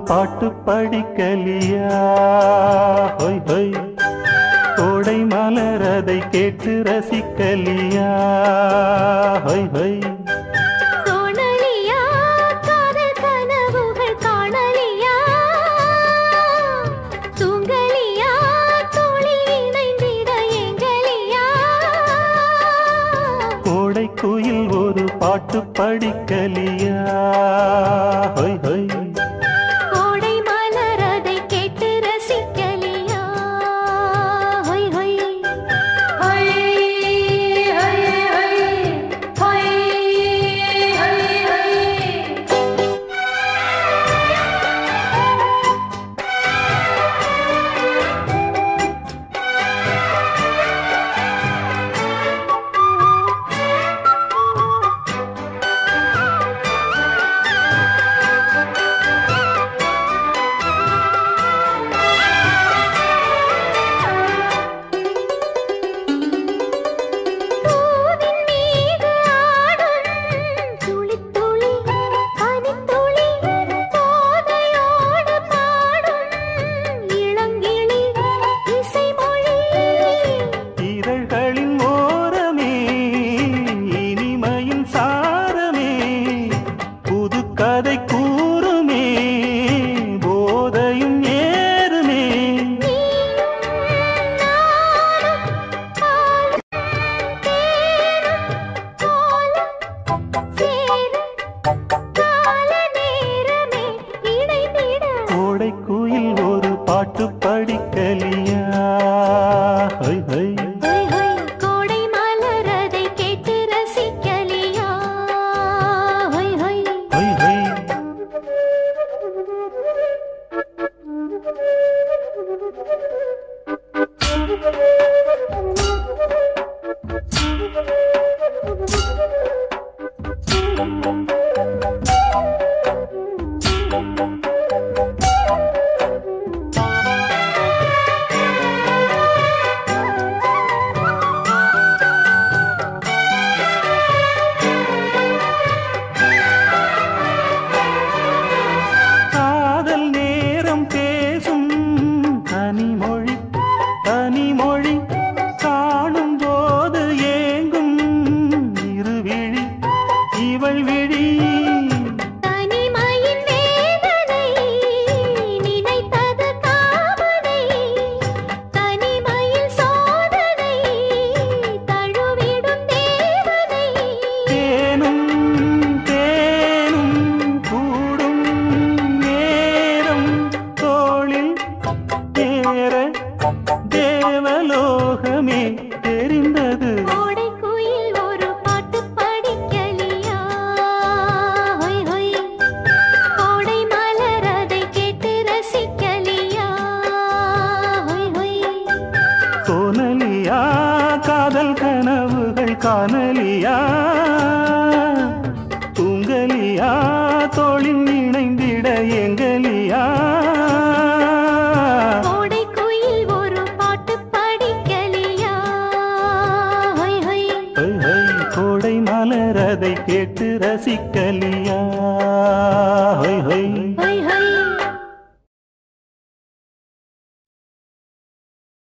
பாட்டு படிக்கலியா ஹொய் ஹொய் கோடை மலர் அதை கேட்டு ரசிக்கலியா ஹொய் ஹொய் தோணலியா காதல் கனவுகள் காணலியா தூங்கலியா தோழி இணைந்திட எங்கலியா கோடை குயில் ஒரு பாட்டு படிக்கலியா ஹொய் ஹொய் கோடை மலர் அதை கேட்டு ரசிக்கலியா ஹொய் ஹொய் ஹொய் ஹொய் ஹொய் ஹொய் ஹொய் ஹொய் பூவின் மீது ஆடும் துளித் துளி பனித்துளி போதையோடு பாடும் இளங்கிளி இசைமொழி இதழ்களின் ஓரமே இனிமையின் சாரமே புது கதை கூறுமே போதையும் ஏறுமே கோடை குயில் ஒரு பாட்டு படிக்கலியா ஹொய் ஹொய் ஹொய் ஹொய் காதல் நேரம் பேசும் தனிமொழி தனிமொழி காணும் போது ஏங்கும் இருவிழி இவள் விழி தனிமையின் வேதனை நினைத்தது காமனை தனிமையில் சோதனை தழுவிடும் தேவனை தேனும் தேனும் கூடும் நேரம் தோளில் ஏற தேவலோகமே தெரிந்தது கோடை குயில் ஒரு பாட்டு படிக்கலியா ஹொய் ஹொய் கோடை மலர் அதை கேட்டு ரசிக்கலியா ஹொய் ஹொய் தோணலியா காதல் கனவுகள் காணலியா தூங்கலியா தோளில் இணைந்திட எங்கலியா கோடை குயில் ஒரு பாட்டு படிக்கலியா ஹொய் ஹொய் ஹொய் ஹொய் கோடை மலர் அதை கேட்டு ரசிக்கலியா ஹொய் ஹொய்